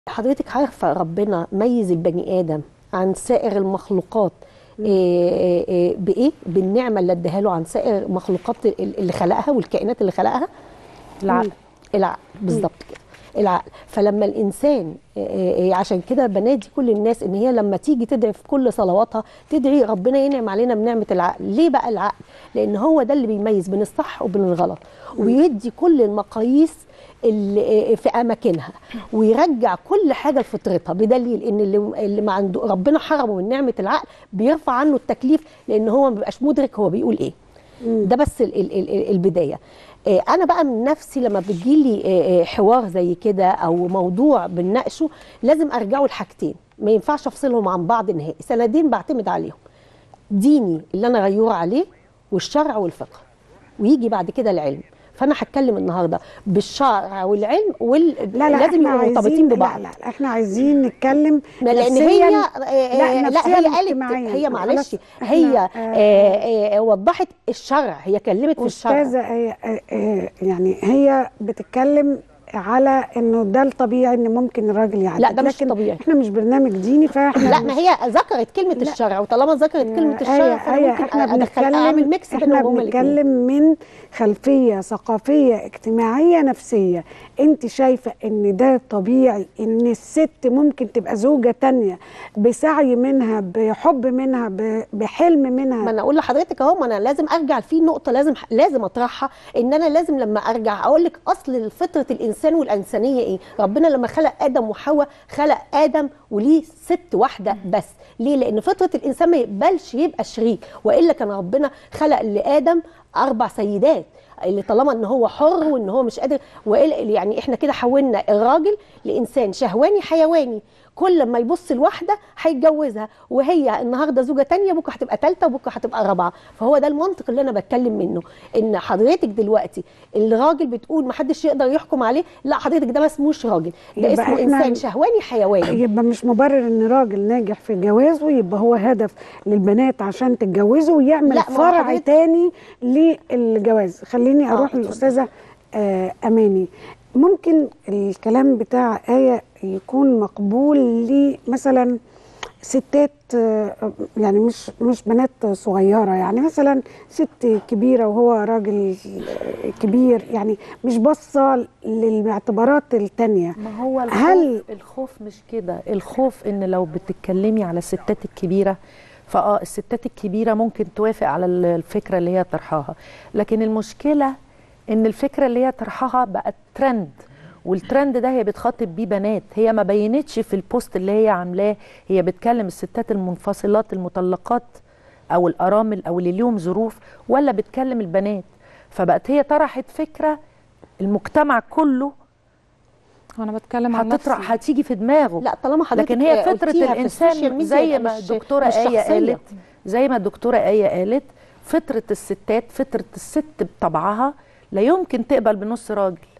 حضرتك عارفه ربنا ميز البني ادم عن سائر المخلوقات إيه إيه بايه بالنعمه اللي اداها له عن سائر المخلوقات اللي خلقها والكائنات اللي خلقها العقل العقل بالظبط كده العقل فلما الانسان إيه إيه عشان كده بنادي كل الناس ان هي لما تيجي تدعي في كل صلواتها تدعي ربنا ينعم علينا بنعمه العقل ليه بقى العقل لان هو ده اللي بيميز بين الصح وبين الغلط ويدي كل المقاييس اللي في اماكنها ويرجع كل حاجه لفطرتها بدليل ان اللي, اللي ما عنده ربنا حرمه من نعمه العقل بيرفع عنه التكليف لان هو ما بيبقاش مدرك هو بيقول ايه ده بس ال ال ال البدايه آه، انا بقى من نفسي لما بتجيلي آه، آه، حوار زي كده او موضوع بنناقشه لازم ارجعه لحاجتين ما ينفعش افصلهم عن بعض نهائي سندين بعتمد عليهم ديني اللي انا غيور عليه والشرع والفقه ويجي بعد كده العلم فانا هتكلم النهارده بالشرع والعلم وال... لا لا لازم احنا يبقوا عايزين مرتبطين ببعض لا لا احنا عايزين نتكلم ما لان نفسياً- هي لا لا, لا نفسياً هي قالت واجتماعياً. هي معلش خلاص، هي إحنا، آه آه، آه وضحت الشرع هي كلمت في الشرع استاذه هي آه، آه، يعني هي بتتكلم على انه ده الطبيعي ان ممكن الراجل يعدل لا، ده مش لكن طبيعي. احنا مش برنامج ديني فاحنا لا مش ما هي ذكرت كلمه لا. الشرع وطالما ذكرت كلمه آه، الشرع آية فانا آية ممكن احنا ادخل اعمل بنتكلم ميكس احنا بينهم هما الاثنين بنتكلم من خلفيه ثقافيه اجتماعيه نفسيه انت شايفه ان ده طبيعي ان الست ممكن تبقى زوجه تانية بسعي منها بحب منها ب- بحلم منها ما انا اقول لحضرتك اهو ما انا لازم ارجع في نقطه لازم لازم اطرحها ان انا لازم لما ارجع اقول لك اصل فطره الانسان والانسانيه ايه ربنا لما خلق ادم وحواء خلق ادم وليه ست واحده بس ليه لان فطره الانسان ما يقبلش يبقى شريك والا كان ربنا خلق لادم اربع سيدات اللي طالما ان هو حر وان هو مش قادر وإلا- يعني احنا كده حولنا الراجل لانسان شهواني حيواني كل ما يبص لواحده هيتجوزها وهي النهارده زوجه تانية بكره هتبقى ثالثه وبكره هتبقى رابعه فهو ده المنطق اللي انا بتكلم منه ان حضرتك دلوقتي الراجل بتقول ما حدش يقدر يحكم عليه لا حضرتك ده ما اسموش راجل ده يبقى اسمه إحنا- انسان شهواني حيواني يبقى مش مبرر ان راجل ناجح في جوازه يبقى هو هدف للبنات عشان تتجوزه ويعمل لا، ما هو فرع حضرتك- تاني للجواز خليني آه، اروح اتفضل. للاستاذه آه اماني ممكن الكلام بتاع ايه يكون مقبول لمثلا ستات آه، يعني مش مش بنات صغيره يعني مثلا ست كبيره وهو راجل آه، كبير يعني مش باصه للاعتبارات التانيه ما هو الخوف هل- الخوف مش كده الخوف ان لو بتتكلمي على الستات الكبيره فاه الستات الكبيره ممكن توافق على ال- الفكره اللي هي طرحها لكن المشكله ان الفكره اللي هي طرحها بقت ترند والترند ده هي بتخاطب بيه بنات هي ما بينتش في البوست اللي هي عاملاه هي بتكلم الستات المنفصلات المطلقات او الارامل او اللي ليهم ظروف ولا بتكلم البنات فبقت هي طرحت فكره المجتمع كله انا بتكلم عن هتطرح نفسي هتيجي في دماغه لا طالما حضرتك لكن هي آه، فطره قلتيها في السوشيال الانسان ميديا زي يبقى ما مش- الدكتوره مش ايه شخصية. قالت زي ما الدكتوره ايه قالت فطره الستات فطره الست بطبعها لا يمكن تقبل بنص راجل